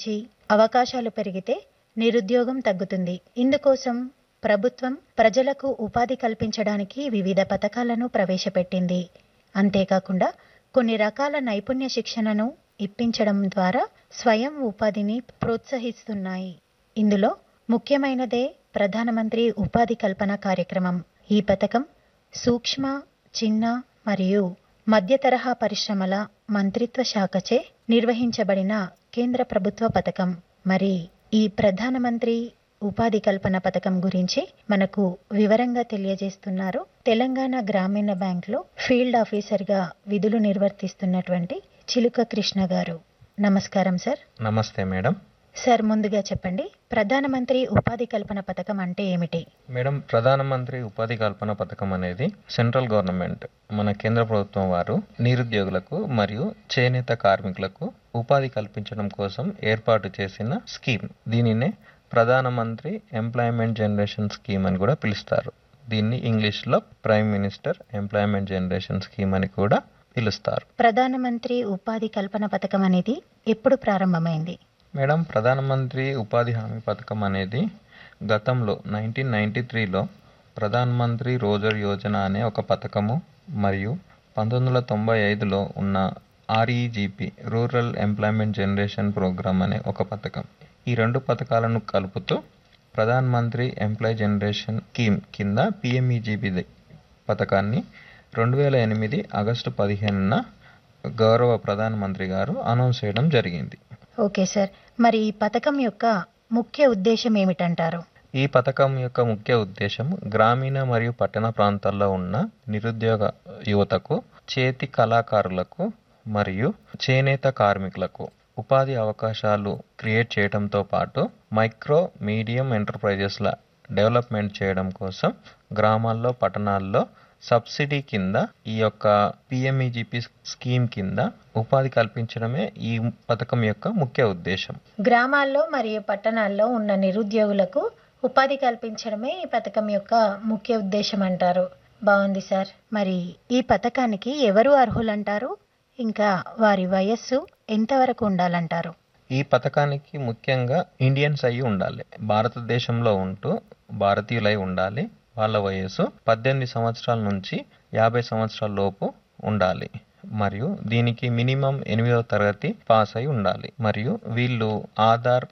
పెంచి అవకాశాలు పెరిగితే నిరుద్యోగం తగ్గుతుంది ఇందుకోసం ప్రభుత్వం ప్రజలకు ఉపాధి కల్పించడానికి వివిధ పథకాలను ప్రవేశపెట్టింది అంతేకాకుండా కొన్ని రకాల నైపుణ్య శిక్షణను ఇప్పించడం ద్వారా స్వయం ఉపాధిని ప్రోత్సహిస్తున్నాయి ఇందులో ముఖ్యమైనదే ప్రధానమంత్రి ఉపాధి కల్పన కార్యక్రమం ఈ పథకం సూక్ష్మ చిన్న మరియు మధ్య తరహా పరిశ్రమల మంత్రిత్వ శాఖచే నిర్వహించబడిన కేంద్ర ప్రభుత్వ పథకం మరి ఈ ప్రధానమంత్రి ఉపాధి కల్పన పథకం గురించి మనకు వివరంగా తెలియజేస్తున్నారు తెలంగాణ గ్రామీణ బ్యాంక్లో ఫీల్డ్ ఆఫీసర్గా విధులు నిర్వర్తిస్తున్నటువంటి చిలుక కృష్ణ గారు నమస్కారం సార్ నమస్తే మేడం సార్ ముందుగా చెప్పండి ప్రధానమంత్రి ఉపాధి కల్పన పథకం అంటే ఏమిటి మేడం ప్రధానమంత్రి ఉపాధి కల్పన పథకం అనేది సెంట్రల్ గవర్నమెంట్ మన కేంద్ర ప్రభుత్వం వారు నిరుద్యోగులకు మరియు చేనేత కార్మికులకు ఉపాధి కల్పించడం కోసం ఏర్పాటు చేసిన స్కీమ్ దీనినే ప్రధానమంత్రి ఎంప్లాయ్మెంట్ జనరేషన్ స్కీమ్ అని కూడా పిలుస్తారు దీన్ని ఇంగ్లీష్లో prime minister employment generation scheme అని కూడా పిలుస్తారు ప్రధానమంత్రి ఉపాధి కల్పన పథకం అనేది ఎప్పుడు ప్రారంభమైంది మేడం ప్రధానమంత్రి ఉపాధి హామీ పథకం అనేది గతంలో నైన్టీన్ నైంటీ త్రీలో ప్రధాన్ మంత్రి రోజర్ యోజన అనే ఒక పథకము మరియు పంతొమ్మిది వందల తొంభై ఐదులో ఉన్న REGP rural employment generation programme అనే ఒక పథకం ఈ రెండు పథకాలను కలుపుతూ Pradhan Mantri employ generation scheme కింద పిఎంఈజీపీ పథకాన్ని రెండు వేల ఎనిమిది ఆగస్టు పదిహేనున గౌరవ ప్రధానమంత్రి గారు అనౌన్స్ చేయడం జరిగింది ఓకే సార్ మరి ఈ పథకం యొక్క ముఖ్య ఉద్దేశం ఏమిటంటారు ఈ పథకం యొక్క ముఖ్య ఉద్దేశం గ్రామీణ మరియు పట్టణ ప్రాంతాల్లో ఉన్న నిరుద్యోగ యువతకు చేతి కళాకారులకు మరియు చేనేత కార్మికులకు ఉపాధి అవకాశాలు క్రియేట్ చేయడంతో పాటు మైక్రో మీడియం ఎంటర్ప్రైజెస్ల డెవలప్మెంట్ చేయడం కోసం గ్రామాల్లో పట్టణాల్లో సబ్సిడీ కింద ఈ యొక్క పిఎంఈజిపి స్కీమ్ కింద ఉపాధి కల్పించడమే ఈ పథకం యొక్క ముఖ్య ఉద్దేశం గ్రామాల్లో మరియు పట్టణాల్లో ఉన్న నిరుద్యోగులకు ఉపాధి కల్పించడమే ఈ పథకం యొక్క ముఖ్య ఉద్దేశం అంటారు బాగుంది సార్ మరి ఈ పథకానికి ఎవరు అర్హులంటారు ఇంకా వారి వయస్సు ఎంతవరకు ఉండాలంటారు ఈ పథకానికి ముఖ్యంగా ఇండియన్స్ అయి ఉండాలి భారతదేశంలో ఉంటూ భారతీయులై ఉండాలి వాళ్ళ వయస్సు పద్దెనిమిది సంవత్సరాల నుంచి యాభై సంవత్సరాల లోపు ఉండాలి మరియు దీనికి మినిమం ఎనిమిదవ తరగతి పాస్ అయి ఉండాలి మరియు వీళ్ళు ఆధార్